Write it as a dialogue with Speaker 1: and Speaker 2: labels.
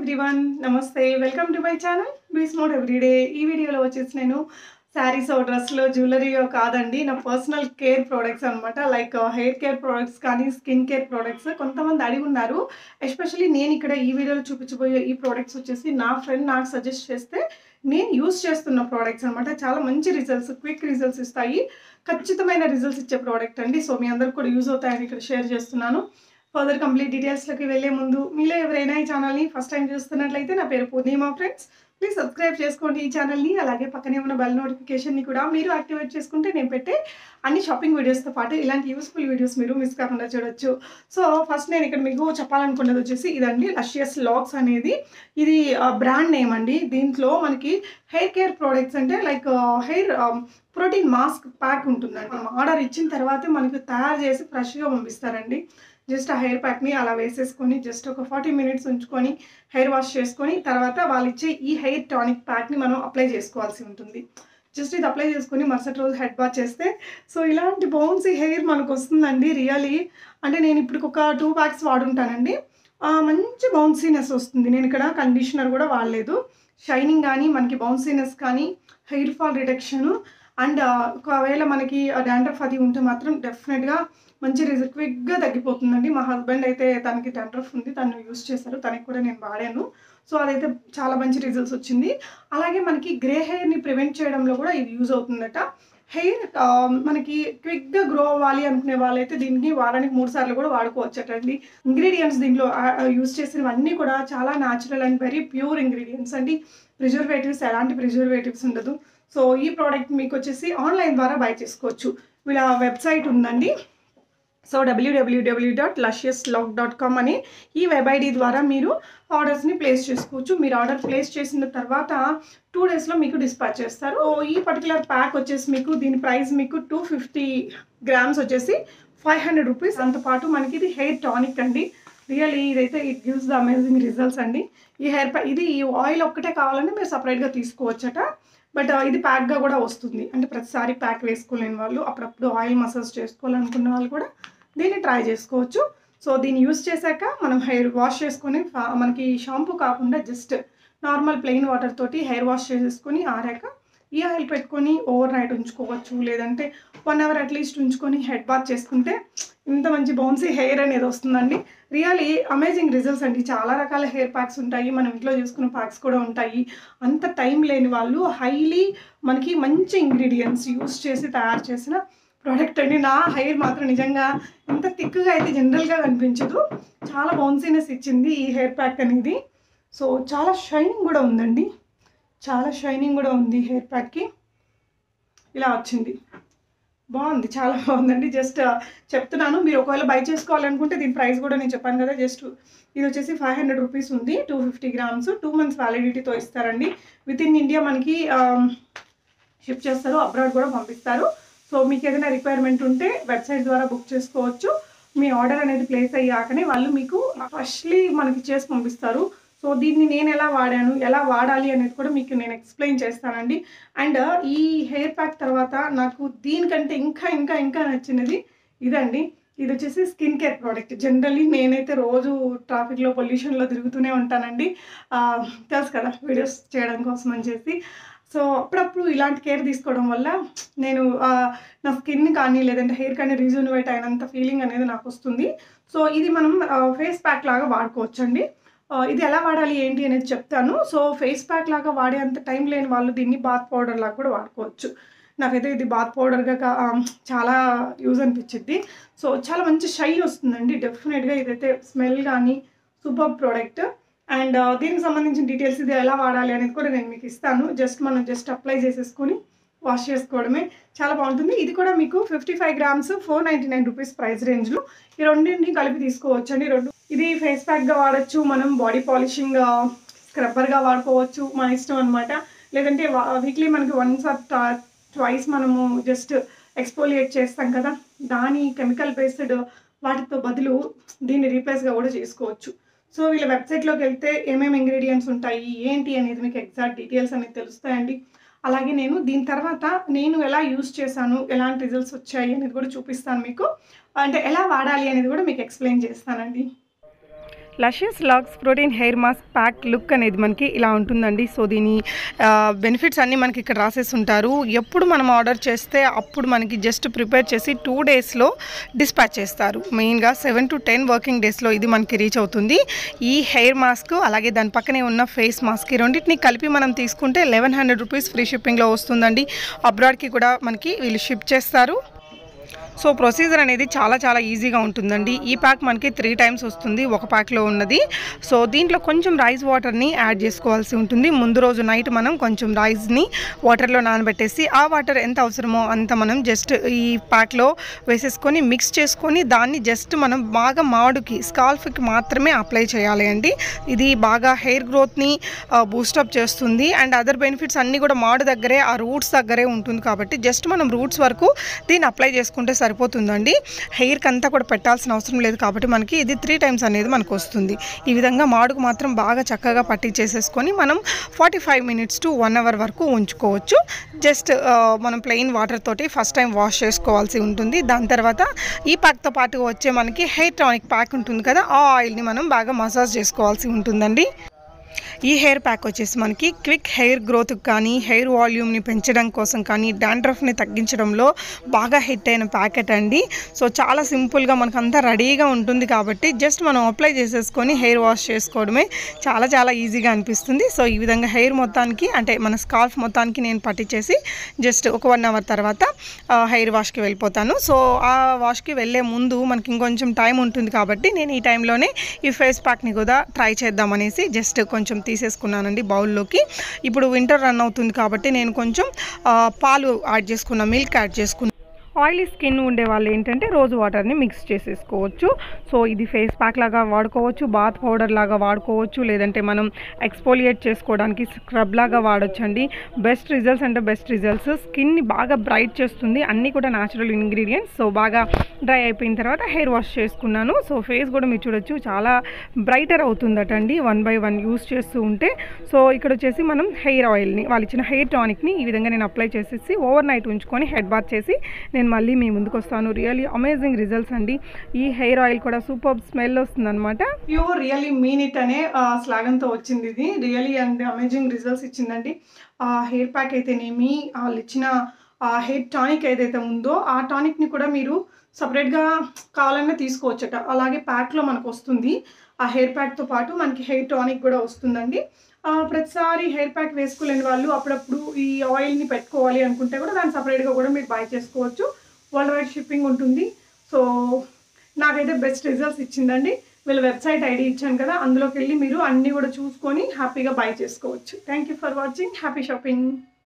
Speaker 1: everyone నమస్తే welcome to my channel బీస్ మోడ్ ఎవ్రీడే ఈ వీడియోలో వచ్చేసి నేను శారీస్ డ్రెస్లో జ్యువెలరీయో కాదండి నా పర్సనల్ కేర్ ప్రోడక్ట్స్ అనమాట లైక్ హెయిర్ కేర్ ప్రోడక్ట్స్ కానీ స్కిన్ కేర్ ప్రోడక్ట్స్ కొంతమంది అడిగి ఉన్నారు ఎస్పెషల్లీ నేను ఇక్కడ ఈ వీడియోలో చూపించబోయే ఈ ప్రోడక్ట్స్ వచ్చేసి నా ఫ్రెండ్ నాకు సజెస్ట్ చేస్తే నేను యూస్ చేస్తున్న ప్రోడక్ట్స్ అనమాట చాలా మంచి రిజల్ట్స్ క్విక్ రిజల్ట్స్ ఇస్తాయి ఖచ్చితమైన రిజల్ట్స్ ఇచ్చే ప్రోడక్ట్ అండి సో మీ అందరికి కూడా యూజ్ అవుతాయని ఇక్కడ షేర్ చేస్తున్నాను ఫర్దర్ కంప్లీట్ డీటెయిల్స్లోకి వెళ్ళే ముందు మీలో ఎవరైనా ఈ ఛానల్ని ఫస్ట్ టైం చూస్తున్నట్లయితే నా పేరు పూర్ణిమా ఫ్రెండ్స్ ప్లీజ్ సబ్స్క్రైబ్ చేసుకోండి ఈ ఛానల్ని అలాగే పక్కనే ఉన్న బెల్ నోటిఫికేషన్ని కూడా మీరు యాక్టివేట్ చేసుకుంటే నేను పెట్టే అన్ని షాపింగ్ వీడియోస్తో పాటు ఇలాంటి యూస్ఫుల్ వీడియోస్ మీరు మిస్ కాకుండా చూడొచ్చు సో ఫస్ట్ నేను ఇక్కడ మీకు చెప్పాలనుకున్నది వచ్చేసి ఇదండి లషియస్ లాక్స్ అనేది ఇది బ్రాండ్ నేమ్ అండి దీంట్లో మనకి హెయిర్ కేర్ ప్రోడక్ట్స్ అంటే like hair protein mask pack ఉంటుందండి ఆర్డర్ ఇచ్చిన తర్వాతే మనకి తయారు చేసి ఫ్రెష్గా పంపిస్తారండి జస్ట్ ఆ హెయిర్ ప్యాక్ని అలా వేసేసుకొని జస్ట్ ఒక ఫార్టీ మినిట్స్ ఉంచుకొని హెయిర్ వాష్ చేసుకొని తర్వాత వాళ్ళు ఇచ్చే ఈ హెయిర్ టానిక్ ప్యాక్ని మనం అప్లై చేసుకోవాల్సి ఉంటుంది జస్ట్ ఇది అప్లై చేసుకొని మరుసటి రోజు హెడ్ బాత్ చేస్తే సో ఇలాంటి బౌన్సీ హెయిర్ మనకు వస్తుందండి రియలీ అంటే నేను ఇప్పుడు ఒక టూ ప్యాక్స్ వాడుంటానండి ఆ, మంచి బౌన్సీనెస్ వస్తుంది నేను ఇక్కడ కండిషనర్ కూడా వాడలేదు షైనింగ్ కానీ మనకి బౌన్సీనెస్ కానీ హెయిర్ ఫాల్ రిడక్షను అండ్ ఒకవేళ మనకి డాండ్రఫ్ అది ఉంటే మాత్రం డెఫినెట్గా మంచి రిజల్ట్ క్విక్గా తగ్గిపోతుందండి మా హస్బెండ్ అయితే తనకి డాండ్రఫ్ ఉంది తను యూస్ చేశారు తనకి కూడా నేను వాడాను సో అదైతే చాలా మంచి రిజల్ట్స్ వచ్చింది అలాగే మనకి గ్రే హెయిర్ని ప్రివెంట్ చేయడంలో కూడా ఇది యూజ్ అవుతుందట హెయిర్ మనకి క్విక్గా గ్రో అవ్వాలి అనుకునే వాళ్ళైతే దీనికి వారానికి మూడు సార్లు కూడా వాడుకోవచ్చటండి ఇంగ్రీడియంట్స్ దీంట్లో యూజ్ చేసినవన్నీ కూడా చాలా natural and very pure ingredients అండి ప్రిజర్వేటివ్స్ ఎలాంటి ప్రిజర్వేటివ్స్ ఉండదు సో ఈ ప్రోడక్ట్ మీకు వచ్చేసి ఆన్లైన్ ద్వారా బై చేసుకోవచ్చు వీళ్ళ వెబ్సైట్ ఉందండి so WWW dot luscious lock dot com అని ఈ వెబ్ ఐడి ద్వారా మీరు ఆర్డర్స్ని ప్లేస్ చేసుకోవచ్చు మీరు ఆర్డర్ ప్లేస్ చేసిన తర్వాత టూ డేస్లో మీకు డిస్పాచ్ చేస్తారు ఓ ఈ పర్టికులర్ ప్యాక్ వచ్చేసి మీకు దీని ప్రైస్ మీకు టూ ఫిఫ్టీ గ్రామ్స్ వచ్చేసి ఫైవ్ హండ్రెడ్ రూపీస్ పాటు మనకి ఇది హెయిర్ టానిక్ అండి రియల్లీ ఇదైతే it gives the amazing results అండి ఈ హెయిర్ ప్యాక్ ఇది ఈ ఆయిల్ ఒక్కటే కావాలంటే మీరు సపరేట్గా తీసుకోవచ్చట బట్ ఇది ప్యాక్గా కూడా వస్తుంది అంటే ప్రతిసారి ప్యాక్ వేసుకోలేని వాళ్ళు అప్పుడప్పుడు ఆయిల్ మసాజ్ చేసుకోవాలనుకున్న వాళ్ళు కూడా దీన్ని ట్రై చేసుకోవచ్చు సో దీన్ని యూస్ చేశాక మనం హెయిర్ వాష్ చేసుకొని ఫా- మనకి షాంపూ కాకుండా జస్ట్ నార్మల్ ప్లెయిన్ వాటర్ తోటి హెయిర్ వాష్ చేసేసుకొని ఆరాక ఈ ఆయిల్ పెట్టుకొని ఓవర్ నైట్ ఉంచుకోవచ్చు లేదంటే వన్ అవర్ అట్లీస్ట్ ఉంచుకొని హెడ్ బాత్ చేసుకుంటే ఇంత మంచి బౌన్సీ హెయిర్ అనేది వస్తుందండి రియలీ అమేజింగ్ రిజల్ట్స్ అండి చాలా రకాల హెయిర్ ప్యాక్స్ ఉంటాయి మనం ఇంట్లో చేసుకున్న ప్యాక్స్ కూడా ఉంటాయి అంత టైం లేని వాళ్ళు హైలీ మనకి మంచి ఇంగ్రీడియంట్స్ యూస్ చేసి తయారు చేసిన ప్రోడక్ట్ అండి నా హెయిర్ మాత్రం నిజంగా ఇంత థిక్గా అయితే జనరల్గా కనిపించదు చాలా బౌన్సీనెస్ ఇచ్చింది ఈ హెయిర్ ప్యాక్ అనేది సో చాలా షైనింగ్ కూడా ఉందండి చాలా షైనింగ్ కూడా ఉంది హెయిర్ ప్యాక్కి ఇలా వచ్చింది బాగుంది చాలా బాగుందండి జస్ట్ చెప్తున్నాను మీరు ఒకవేళ బై చేసుకోవాలనుకుంటే దీని ప్రైస్ కూడా నేను చెప్పాను కదా జస్ట్ ఇది వచ్చేసి ఫైవ్ హండ్రెడ్ రూపీస్ ఉంది two fifty grams two months వ్యాలిడిటీతో ఇస్తారండి విత్ ఇన్ ఇండియా మనకి షిప్ చేస్తారు అబ్రాడ్ కూడా పంపిస్తారు సో మీకు ఏదైనా రిక్వైర్మెంట్ ఉంటే వెబ్సైట్ ద్వారా బుక్ చేసుకోవచ్చు మీ ఆర్డర్ అనేది ప్లేస్ అయ్యాకనే వాళ్ళు మీకు ఫస్ట్లీ మనకి చేసి పంపిస్తారు సో దీన్ని నేను ఎలా వాడాను ఎలా వాడాలి అనేది కూడా మీకు నేను ఎక్స్ప్లెయిన్ చేస్తానండి అండ్ ఈ హెయిర్ ప్యాక్ తర్వాత నాకు దీనికంటే ఇంకా ఇంకా ఇంకా నచ్చినది ఇదండి ఇది వచ్చేసి స్కిన్ కేర్ ప్రోడక్ట్ జనరల్లీ నేనైతే రోజు ట్రాఫిక్లో పొల్యూషన్లో తిరుగుతూనే ఉంటానండి ఆ, తెలుసు కదా వీడియోస్ చేయడం కోసం అని చెప్పి సో అప్పుడప్పుడు ఇలాంటి కేర్ తీసుకోవడం వల్ల నేను ఆ, నా స్కిన్ కానీ లేదంటే హెయిర్ కానీ రీజనవేట్ అయినంత ఫీలింగ్ అనేది నాకు వస్తుంది సో ఇది మనం ఫేస్ ప్యాక్ లాగా వాడుకోవచ్చండి ఆ, ఇది ఎలా వాడాలి ఏంటి అనేది చెప్తాను సో ఫేస్ ప్యాక్ లాగా వాడే అంత టైం లేని వాళ్ళు దీన్ని బాత్ పౌడర్ లాగా కూడా వాడుకోవచ్చు నాకైతే ఇది బాత్ పౌడర్గా కా- ఆ, చాలా యూజ్ అనిపించింది సో చాలా మంచి షైన్ వస్తుందండి డెఫినెట్గా ఇదైతే స్మెల్ కానీ సూపర్ ప్రోడక్ట్ అండ్ దీనికి సంబంధించిన డీటెయిల్స్ ఇది ఎలా వాడాలి అనేది కూడా నేను మీకు ఇస్తాను జస్ట్ మనం జస్ట్ అప్లై చేసేసుకొని వాష్ చేసుకోవడమే చాలా బాగుంటుంది ఇది కూడా మీకు fifty five grams four ninety nine rupees price రేంజ్లో ఈ రెండింటిని కలిపి తీసుకోవచ్చు అండి రెండు ఇది ఫేస్ ప్యాక్గా వాడచ్చు మనం బాడీ పాలిషింగ్ స్క్రబ్బర్గా వాడుకోవచ్చు మన ఇష్టం అనమాట లేదంటే వీక్లీ మనకి వన్స్ ఆర్ ట్వైస్ మనము జస్ట్ ఎక్స్పోలియేట్ చేస్తాం కదా దాని కెమికల్ బేస్డ్ వాటితో బదులు దీన్ని రీప్లేస్గా కూడా చేసుకోవచ్చు సో వీళ్ళ వెబ్సైట్లోకి వెళ్తే ఏమేమి ఇంగ్రీడియంట్స్ ఉంటాయి ఏంటి అనేది మీకు ఎగ్జాక్ట్ డీటెయిల్స్ అనేది తెలుస్తాయండి అలాగే నేను దీని తర్వాత నేను ఎలా యూస్ చేశాను ఎలాంటి రిజల్ట్స్ వచ్చాయి అనేది కూడా చూపిస్తాను మీకు అంటే ఎలా వాడాలి అనేది కూడా మీకు ఎక్స్ప్లెయిన్ చేస్తానండి luscious locks protein hair mask pack look అనేది మనకి ఇలా ఉంటుందండి సో దీని బెనిఫిట్స్ అన్నీ మనకి ఇక్కడ రాసేసి ఉంటారు ఎప్పుడు మనం ఆర్డర్ చేస్తే అప్పుడు మనకి జస్ట్ ప్రిపేర్ చేసి టూ డేస్లో డిస్పాచ్ చేస్తారు మెయిన్గా సెవెన్ టు టెన్ వర్కింగ్ డేస్లో ఇది మనకి రీచ్ అవుతుంది ఈ హెయిర్ మాస్క్ అలాగే దాని పక్కనే ఉన్న ఫేస్ మాస్క్ ఈ రెండింటిని కలిపి మనం తీసుకుంటే లెవెన్ హండ్రెడ్ రూపీస్ ఫ్రీ షిప్పింగ్లో వస్తుందండి అబ్రాడ్కి కూడా మనకి వీళ్ళు షిప్ చేస్తారు సో ప్రొసీజర్ అనేది చాలా చాలా ఈజీగా ఉంటుందండి ఈ ప్యాక్ మనకి త్రీ టైమ్స్ వస్తుంది ఒక ప్యాక్లో ఉన్నది సో దీంట్లో కొంచెం రైస్ వాటర్ని యాడ్ చేసుకోవాల్సి ఉంటుంది ముందు రోజు నైట్ మనం కొంచెం రైస్ని వాటర్లో నానబెట్టేసి ఆ వాటర్ ఎంత అవసరమో అంత మనం జస్ట్ ఈ ప్యాక్లో వేసేసుకొని మిక్స్ చేసుకొని దాన్ని జస్ట్ మనం బాగా మాడుకి స్కాల్ఫ్కి మాత్రమే అప్లై చేయాలి అండి ఇది బాగా హెయిర్ గ్రోత్ని బూస్టప్ చేస్తుంది అండ్ అదర్ బెనిఫిట్స్ అన్నీ కూడా మాడు దగ్గరే ఆ రూట్స్ దగ్గరే ఉంటుంది కాబట్టి జస్ట్ మనం రూట్స్ వరకు దీన్ని అప్లై చేసుకుంటే సరిపోతుందండి హెయిర్కి అంతా కూడా పెట్టాల్సిన అవసరం లేదు కాబట్టి మనకి ఇది త్రీ టైమ్స్ అనేది మనకు వస్తుంది ఈ విధంగా మాడుకు మాత్రం బాగా చక్కగా పట్టి చేసేసుకొని మనం forty five minutes to one hour వరకు ఉంచుకోవచ్చు జస్ట్ మనం ప్లెయిన్ వాటర్ తోటి ఫస్ట్ టైం వాష్ చేసుకోవాల్సి ఉంటుంది దాని తర్వాత ఈ ప్యాక్తో పాటు వచ్చే మనకి హెయిర్ టానిక్ ప్యాక్ ఉంటుంది కదా ఆ ఆయిల్ని మనం బాగా మసాజ్ చేసుకోవాల్సి ఉంటుందండి ఈ హెయిర్ ప్యాక్ వచ్చేసి మనకి క్విక్ హెయిర్ గ్రోత్కి కానీ హెయిర్ వాల్యూమ్ని పెంచడం కోసం కానీ డాండ్రఫ్ని తగ్గించడంలో బాగా హిట్ అయిన ప్యాకెట్ అండి సో చాలా సింపుల్గా మనకు అంతా రెడీగా ఉంటుంది కాబట్టి జస్ట్ మనం అప్లై చేసేసుకొని హెయిర్ వాష్ చేసుకోవడమే చాలా చాలా ఈజీగా అనిపిస్తుంది సో ఈ విధంగా హెయిర్ మొత్తానికి అంటే మన స్కాల్ఫ్ మొత్తానికి నేను పట్టించేసి జస్ట్ ఒక వన్ అవర్ తర్వాత ఆ, హెయిర్ వాష్కి వెళ్ళిపోతాను సో ఆ వాష్కి వెళ్ళే ముందు మనకి ఇంకొంచెం టైం ఉంటుంది కాబట్టి నేను ఈ టైంలోనే ఈ ఫేస్ ప్యాక్ని కూడా ట్రై చేద్దామనేసి జస్ట్ కొంచెం తీసేసుకున్నానండి బౌల్లోకి ఇప్పుడు వింటర్ రన్ అవుతుంది కాబట్టి నేను కొంచెం ఆ, పాలు యాడ్ చేసుకున్నా మిల్క్ యాడ్ చేసుకున్నా ఆయిలీ స్కిన్ ఉండే వాళ్ళు ఏంటంటే రోజు వాటర్ని మిక్స్ చేసేసుకోవచ్చు సో ఇది ఫేస్ ప్యాక్ లాగా వాడుకోవచ్చు బాత్ పౌడర్ లాగా వాడుకోవచ్చు లేదంటే మనం ఎక్స్పోలియేట్ చేసుకోవడానికి స్క్రబ్ లాగా వాడొచ్చండి బెస్ట్ రిజల్ట్స్ అంటే బెస్ట్ రిజల్ట్స్ స్కిన్ని బాగా బ్రైట్ చేస్తుంది అన్నీ కూడా న్యాచురల్ ఇంగ్రీడియంట్స్ సో బాగా డ్రై అయిపోయిన తర్వాత హెయిర్ వాష్ చేసుకున్నాను సో ఫేస్ కూడా మీరు చూడొచ్చు చాలా బ్రైటర్ అవుతుందట అండి వన్ బై వన్ యూస్ చేస్తూ ఉంటే సో ఇక్కడ వచ్చేసి మనం హెయిర్ ఆయిల్ని వాళ్ళు ఇచ్చిన హెయిర్ టానిక్ని ఈ విధంగా నేను అప్లై చేసేసి ఓవర్ నైట్ ఉంచుకొని హెడ్ బాత్ చేసి నేను మళ్ళీ మీ ముందుకు వస్తాను రియల్లీ అమేజింగ్ రిజల్ట్స్ అండి ఈ హెయిర్ ఆయిల్ కూడా సూపర్ స్మెల్ వస్తుందన్నమాట ప్యూర్ రియల్లీ మీన్ ఇట్ అనే స్లాగన్తో వచ్చింది ఇది రియల్లీ అండ్ అమేజింగ్ రిజల్ట్స్ ఇచ్చిందండి ఆ హెయిర్ ప్యాక్ అయితేనేమి వాళ్ళు ఇచ్చిన ఆ హెయిర్ టానిక్ ఏదైతే ఉందో ఆ టానిక్ని కూడా మీరు సపరేట్గా కావాలన్నా తీసుకోవచ్చట అలాగే ప్యాక్లో మనకు వస్తుంది ఆ హెయిర్ ప్యాక్తో పాటు మనకి హెయిర్ టానిక్ కూడా వస్తుందండి ఆ, ప్రతిసారి హెయిర్ ప్యాక్ వేసుకోలేని వాళ్ళు అప్పుడప్పుడు ఈ ఆయిల్ని పెట్టుకోవాలి అనుకుంటే కూడా దాన్ని సపరేట్గా కూడా మీరు బై చేసుకోవచ్చు వరల్డ్ వైడ్ షిప్పింగ్ ఉంటుంది సో నాకైతే బెస్ట్ రిజల్ట్స్ ఇచ్చిందండి వీళ్ళ వెబ్సైట్ ఐడి ఇచ్చాను కదా అందులోకి వెళ్ళి మీరు అన్నీ కూడా చూసుకొని హ్యాపీగా బై చేసుకోవచ్చు thank you for watching happy shopping